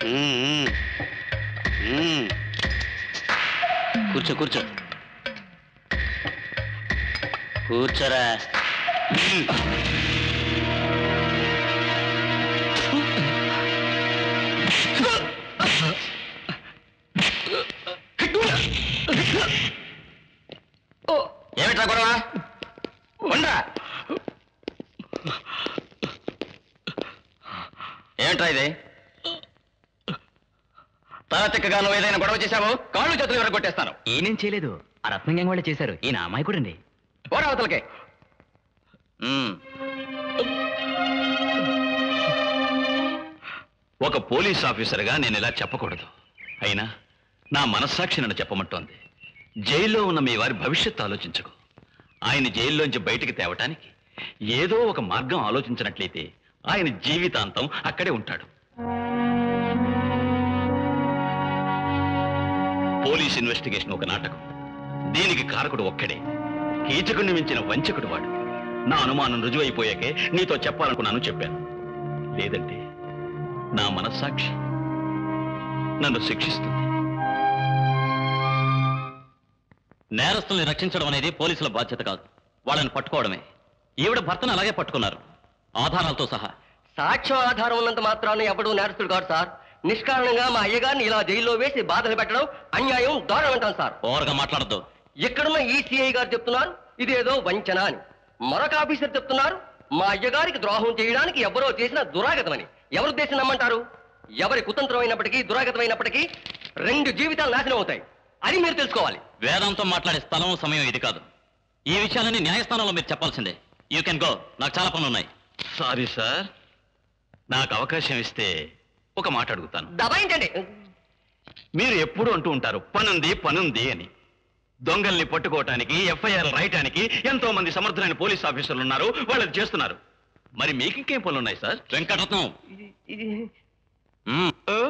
మ్మ్. మ్మ్. కూర్చో కూర్చో కూర్చోరా మ్మ్. ఏమిట్రా గొడవ ఉండరా ఏమిట్రా ఇది తల తిక్కగా నువ్వు ఏదైనా గొడవ చేశావు కాళ్ళు చేతులు ఎవరు కొట్టేస్తాను ఈయనేం చేయలేదు ఆ రత్నం గ్యాంగ్ వాళ్ళే చేశారు ఈయన అమాయకుడండి పోరా అవతలకి మ్మ్. ఒక పోలీస్ ఆఫీసర్గా నేను ఇలా చెప్పకూడదు అయినా నా మనస్సాక్షి నన్ను చెప్పమంటోంది జైల్లో ఉన్న మీ వారి భవిష్యత్తు ఆలోచించకు ఆయన జైల్లోంచి బయటికి తేవటానికి ఏదో ఒక మార్గం ఆలోచించినట్లయితే ఆయన జీవితాంతం అక్కడే ఉంటాడు పోలీస్ ఇన్వెస్టిగేషన్ ఒక నాటకం దీనికి కారకుడు ఒక్కడే కీచకుడిని మించిన వంచకుడు వాడు నా అనుమానం రుజువైపోయాకే నీతో చెప్పాలనుకున్నాను చెప్పాను లేదంటే నా మనస్సాక్షి నన్ను శిక్షిస్తుంది నేరస్తుల్ని రక్షించడం అనేది పోలీసుల బాధ్యత కాదు వాళ్ళని పట్టుకోవడమే ఈవిడ భర్తను అలాగే పట్టుకున్నారు ఆధారాలతో సహా సాక్ష్యం ఆధారం ఉన్నంత మాత్రాన్ని ఎవడూ నేరస్తుడు కాదు సార్ నిష్కారణంగా మా అయ్యగారిని ఇలా జైల్లో వేసి బాధలు పెట్టడం అన్యాయం దారుణం అంటాను సార్ ఓవర్గా మాట్లాడద్దు ఇక్కడున్న ఈ సిఐ గారు చెప్తున్నారు ఇదేదో వంచన అని మరొక ఆఫీసర్ చెప్తున్నారు మా అయ్యగారికి ద్రోహం చేయడానికి ఎవరో చేసిన దురాగతమని ఎవరు దేశం నమ్మంటారు ఎవరి కుతంత్రమైనప్పటికీ దురాగతమైనప్పటికీ రెండు జీవితాలు నాశనం అవుతాయి అది మీరు తెలుసుకోవాలి వేదాంతం మాట్లాడే స్థలం సమయం ఇది కాదు ఈ విషయాలని న్యాయస్థానంలో మీరు చెప్పాల్సిందే యూ కెన్ గో నాకు చాలా పనులు ఉన్నాయి సారీ సార్ నాకు అవకాశం ఇస్తే ఒక మాట అడుగుతాను దబాయించండి మీరు ఎప్పుడు అంటూ ఉంటారు పనుంది పనుంది అని దొంగల్ని పట్టుకోవటానికి ఎఫ్ఐఆర్ రాయటానికి ఎంతో మంది సమర్థులైన పోలీస్ ఆఫీసర్లు ఉన్నారు వాళ్ళు అది చేస్తున్నారు మరి మీకు ఇంకేం పనులు ఉన్నాయి సార్ వెంకటరత్నం మ్మ్.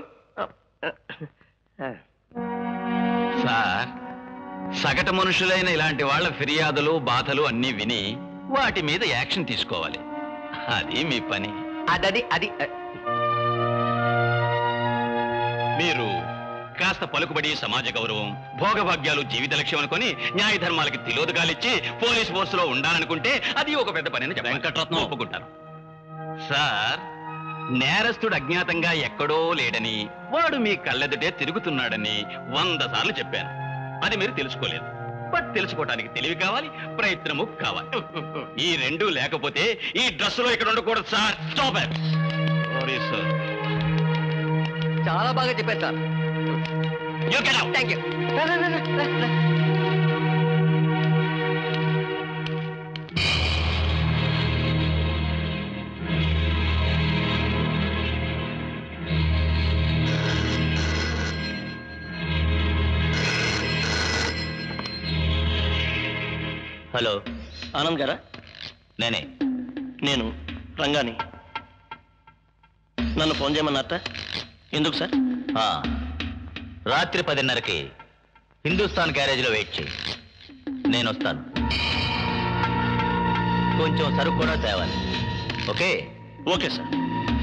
సార్ సగటు మనుషులైన ఇలాంటి వాళ్ళ ఫిర్యాదులు బాధలు అన్నీ విని వాటి మీద యాక్షన్ తీసుకోవాలి అది మీ పని అదది అది మీరు కాస్త పలుకుబడి సమాజ గౌరవం భోగభాగ్యాలు జీవిత లక్ష్యం అనుకొని న్యాయ ధర్మాలకి తిలోదకాలిచ్చి పోలీస్ ఫోర్స్ లో ఉండాలనుకుంటే అది ఒక పెద్ద పని అని వెంకట్రత్నం. ఒప్పుకుంటాను సార్ నేరస్తుడు అజ్ఞాతంగా ఎక్కడో లేడని వాడు మీ కళ్ళెదుటే తిరుగుతున్నాడని వంద సార్లు చెప్పాను అది మీరు తెలుసుకోలేదు బట్ తెలుసుకోవటానికి తెలివి కావాలి ప్రయత్నము కావాలి ఈ రెండు లేకపోతే ఈ డ్రెస్ లో ఇక్కడ ఉండకూడదు సార్ స్టాప్ సారీ సార్ చాలా బాగా చెప్పారు sir you get out thank you hello Anand గారా నేనే నేను రంగాని నన్ను ఫోన్ చేయమన్నారట ఎందుకు సార్ ఆ, రాత్రి పదిన్నరకి హిందుస్థాన్ గ్యారేజ్లో వెయిట్ చేయి నేను వస్తాను కొంచెం సరుకు కూడా తేవాలి ఓకే ఓకే సార్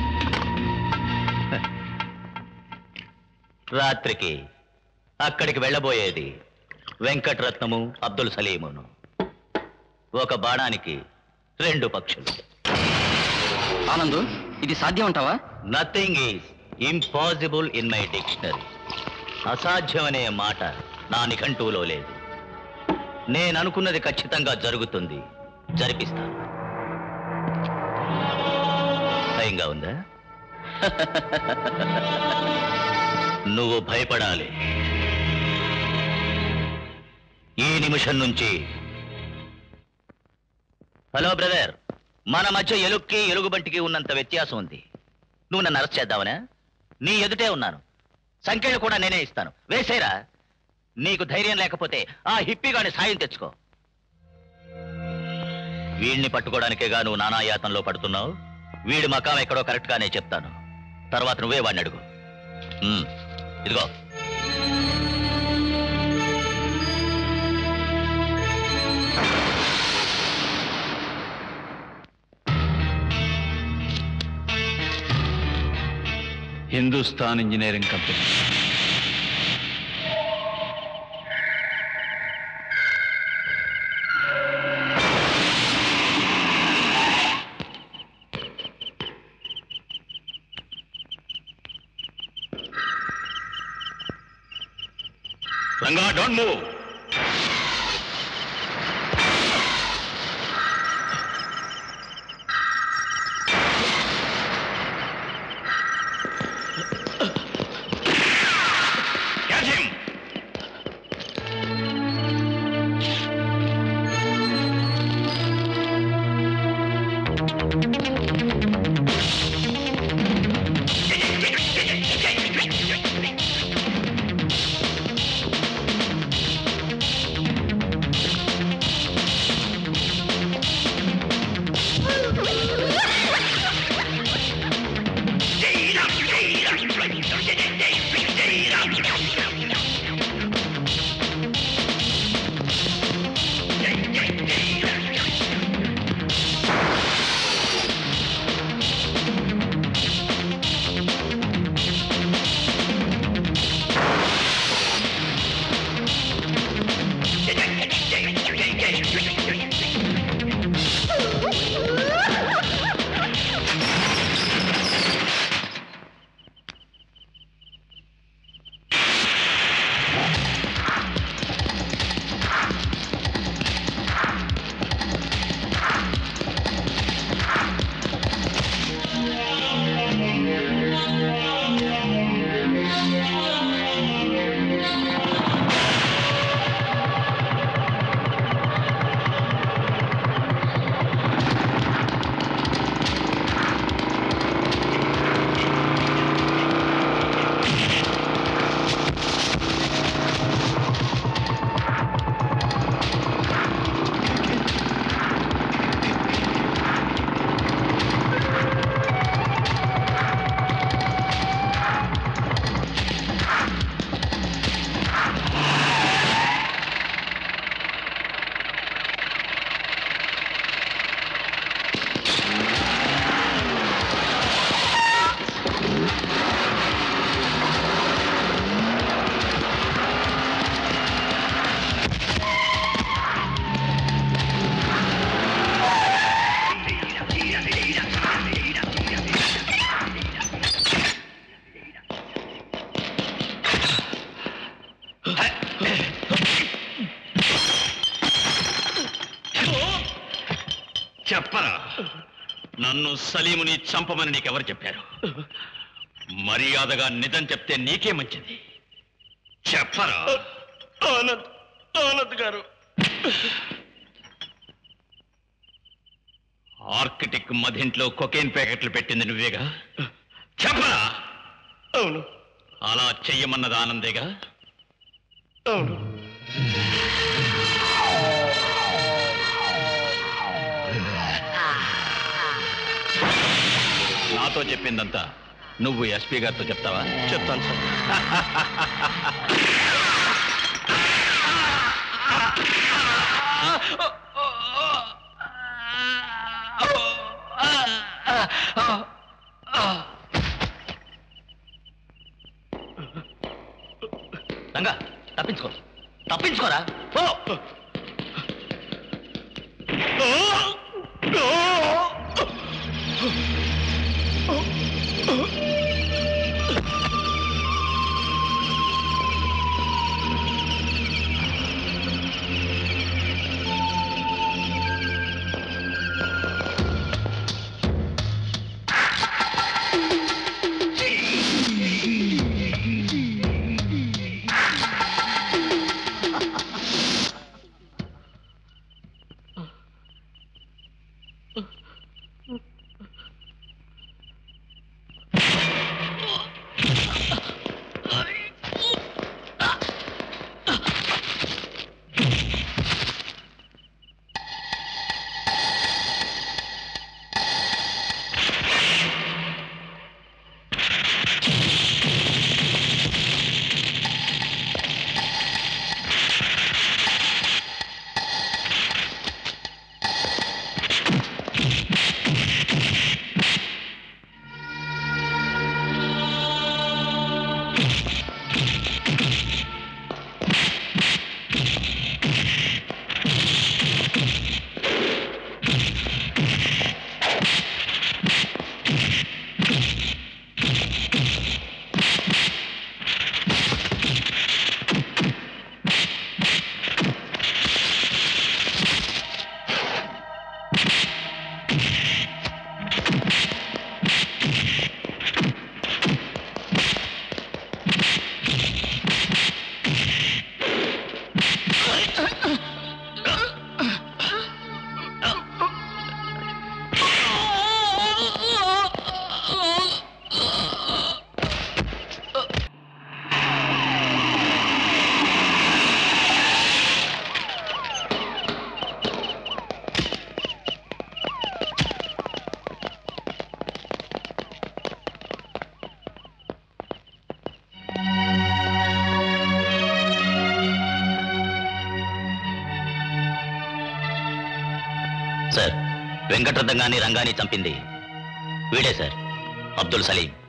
రాత్రికి అక్కడికి వెళ్ళబోయేది వెంకటరత్నము అబ్దుల్ సలీమును ఒక బాణానికి రెండు పక్షులు ఆనంద్ ఇది సాధ్యం అంటావా nothing is impossible in my dictionary అసాధ్యమనే మాట నా నిఘంటువులో లేదు నేను అనుకున్నది ఖచ్చితంగా జరుగుతుంది జరిపిస్తాను భయంగా ఉందా నువ్వు భయపడాలి ఈ నిమిషం నుంచి హలో బ్రదర్ మన మధ్య ఎలుక్కి ఎలుగుబంటికి ఉన్నంత వ్యత్యాసం ఉంది నువ్వు నన్ను అరెస్ట్ చేద్దావనా నీ ఎదుటే ఉన్నాను సంఖ్యలు కూడా నేనే ఇస్తాను వేసేరా నీకు ధైర్యం లేకపోతే ఆ హిప్పిగాని సాయం తెచ్చుకో వీడిని పట్టుకోవడానికేగా నువ్వు నానా యాతంలో పడుతున్నావు వీడి మకాం ఎక్కడో కరెక్ట్ గానే చెప్తాను తర్వాత నువ్వే వాడిని అడుగు ఉమ్, ఇదిగో Hindustan engineering company Ranga don't move Catch him! చెప్పరా నన్ను సలీముని చంపమని నీకెవరు చెప్పారు మర్యాదగా నిజం చెప్తే నీకే మంచిది చెప్పరా ఆనంద్ ఆనంద్ గారు ఆర్కిటిక్ మధింట్లో కొకేన్ ప్యాకెట్లు పెట్టింది నువ్వేగా చెప్పరా అవును అలా చెయ్యమన్నది ఆనందేగా అవును నాతో చెప్పిందంతా నువ్వు ఎస్పీ గారితో చెప్తావా చెప్తాను సార్ రంగా తప్పించుకో తప్పించుకోరా పో సార్ వెంకటరత్నం గాని రంగాన్ని చంపింది వీడే సార్ అబ్దుల్ సలీం